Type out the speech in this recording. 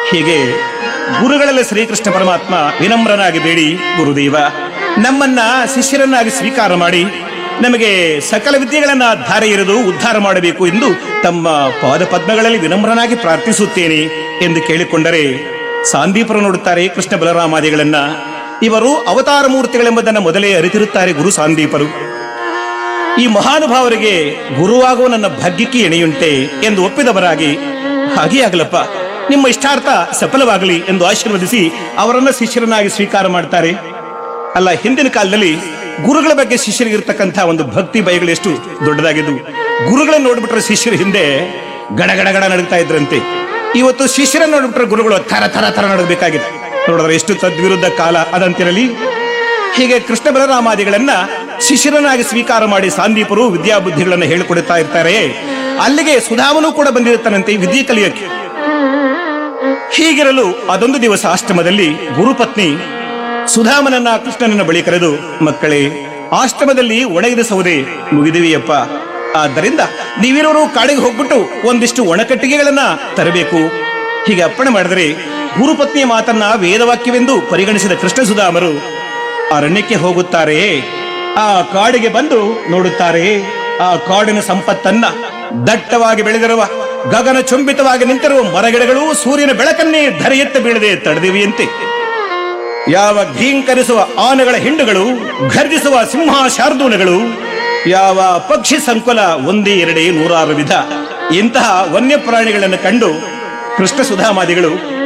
ಹೀಗೆ ಗುರುಗಳಲ್ಲಿ ಶ್ರೀಕೃಷ್ಣ ಪರಮಾತ್ಮ ವಿನಮ್ರನಾಗಿ ಬೇಡಿ ಗುರುದೇವ ನಮ್ಮನ್ನ ಶಿಷ್ಯರನ್ನಾಗಿ ಸ್ವೀಕಾರ ಮಾಡಿ ನಮಗೆ ಸಕಲ ವಿದ್ಯೆಗಳನ್ನ ಧಾರೆ ಎರೆದು ಉದ್ಧಾರ ಮಾಡಬೇಕು ಎಂದು ತಮ್ಮ ಪಾದ ಪದ್ಮಗಳಲ್ಲಿ ವಿನಮ್ರನಾಗಿ ಪ್ರಾರ್ಥಿಸುತ್ತೇನೆ ಎಂದು ಕೇಳಿಕೊಂಡರೆ ಸಾಂದೀಪರು ನೋಡುತ್ತಾರೆ ಕೃಷ್ಣ ಬಲರಾಮಾದಿಗಳನ್ನ ಇವರು ಅವತಾರ ಮೂರ್ತಿಗಳೆಂಬುದನ್ನು ಮೊದಲೇ ಅರಿತಿರುತ್ತಾರೆ ಗುರು ಸಾಂದೀಪರು ಈ ಮಹಾನುಭಾವರಿಗೆ ಗುರುವಾಗುವ ನನ್ನ ಭಾಗ್ಯಕ್ಕೆ ಎಣೆಯುಂಟೆ ಎಂದು ಒಪ್ಪಿದವರಾಗಿ ಹಾಗೇ ಆಗಲಪ್ಪ ನಿಮ್ಮ ಇಷ್ಟಾರ್ಥ ಸಫಲವಾಗಲಿ ಎಂದು ಆಶೀರ್ವದಿಸಿ ಅವರನ್ನ ಶಿಷ್ಯರನ್ನಾಗಿ ಸ್ವೀಕಾರ ಮಾಡ್ತಾರೆ ಅಲ್ಲ ಹಿಂದಿನ ಕಾಲದಲ್ಲಿ ಗುರುಗಳ ಬಗ್ಗೆ ಶಿಷ್ಯರಿಗಿರ್ತಕ್ಕಂಥ ಒಂದು ಭಕ್ತಿ ಭಯಗಳು ಎಷ್ಟು ದೊಡ್ಡದಾಗಿದ್ದು ಗುರುಗಳನ್ನ ನೋಡ್ಬಿಟ್ರೆ ಶಿಷ್ಯರ ಹಿಂದೆ ಗಡ ಗಡ ಗಡ ನಡುಗ್ತಾ ಇದ್ರಂತೆ ಇವತ್ತು ಶಿಷ್ಯರನ್ನ ನೋಡ್ಬಿಟ್ರೆ ಗುರುಗಳು ಥರ ಥರ ಥರ ನಡಗಬೇಕಾಗಿದೆ ನೋಡಿದ್ರೆ ಎಷ್ಟು ತದ್ವಿರುದ್ಧ ಕಾಲ ಅದಂತಿರಲಿ ಹೀಗೆ ಕೃಷ್ಣ ಬಲರಾಮಾದಿಗಳನ್ನ ಶಿಷ್ಯರನ್ನಾಗಿ ಸ್ವೀಕಾರ ಮಾಡಿ ಸಾಂದೀಪರು ವಿದ್ಯಾಬುದ್ಧಿಗಳನ್ನ ಹೇಳಿಕೊಡುತ್ತಾ ಇರ್ತಾರೆ ಅಲ್ಲಿಗೆ ಸುಧಾಮನು ಕೂಡ ಬಂದಿರುತ್ತಾನಂತೆ ವಿದ್ಯೆ ಕಲಿಯೋಕೆ ಹೀಗಿರಲು ಅದೊಂದು ದಿವಸ ಆಶ್ರಮದಲ್ಲಿ ಗುರುಪತ್ನಿ ಸುಧಾಮನನ್ನ ಕೃಷ್ಣನನ್ನ ಬಳಿ ಕರೆದು ಮಕ್ಕಳೇ ಆಶ್ರಮದಲ್ಲಿ ಒಣಗಿದ ಸೌದೆ ಮುಗಿದಿವೆಯಪ್ಪ ಆದ್ದರಿಂದ ನೀವಿರೋರು ಕಾಡಿಗೆ ಹೋಗ್ಬಿಟ್ಟು ಒಂದಿಷ್ಟು ಒಣಕಟ್ಟಿಗೆಗಳನ್ನ ತರಬೇಕು ಹೀಗೆ ಅಪ್ಪಣೆ ಮಾಡಿದರೆ ಗುರುಪತ್ನಿಯ ಮಾತನ್ನ ವೇದವಾಕ್ಯವೆಂದು ಪರಿಗಣಿಸಿದ ಕೃಷ್ಣ ಸುಧಾಮರು ಅರಣ್ಯಕ್ಕೆ ಹೋಗುತ್ತಾರೆ ಆ ಕಾಡಿಗೆ ಬಂದು ನೋಡುತ್ತಾರೆ ಆ ಕಾಡಿನ ಸಂಪತ್ತನ್ನ ದಟ್ಟವಾಗಿ ಬೆಳೆದಿರುವ ಗಗನ ಚುಂಬಿತವಾಗಿ ನಿಂತಿರುವ ಮರಗಿಡಗಳು ಸೂರ್ಯನ ಬೆಳಕನ್ನೇ ಧರೆಯೆತ್ತ ಬೀಳದೆ ತಡೆದಿವೆಯಂತೆ ಯಾವ ಘೀಂಕರಿಸುವ ಆನೆಗಳ ಹಿಂಡುಗಳು ಘರ್ಜಿಸುವ ಸಿಂಹ ಶಾರ್ದೂಲಗಳು ಯಾವ ಪಕ್ಷಿ ಸಂಕುಲ ಒಂದೇ ಎರಡೇ ನೂರಾರು ವಿಧ ಇಂತಹ ವನ್ಯ ಪ್ರಾಣಿಗಳನ್ನು ಕಂಡು ಕೃಷ್ಣ ಸುಧಾಮಾದಿಗಳು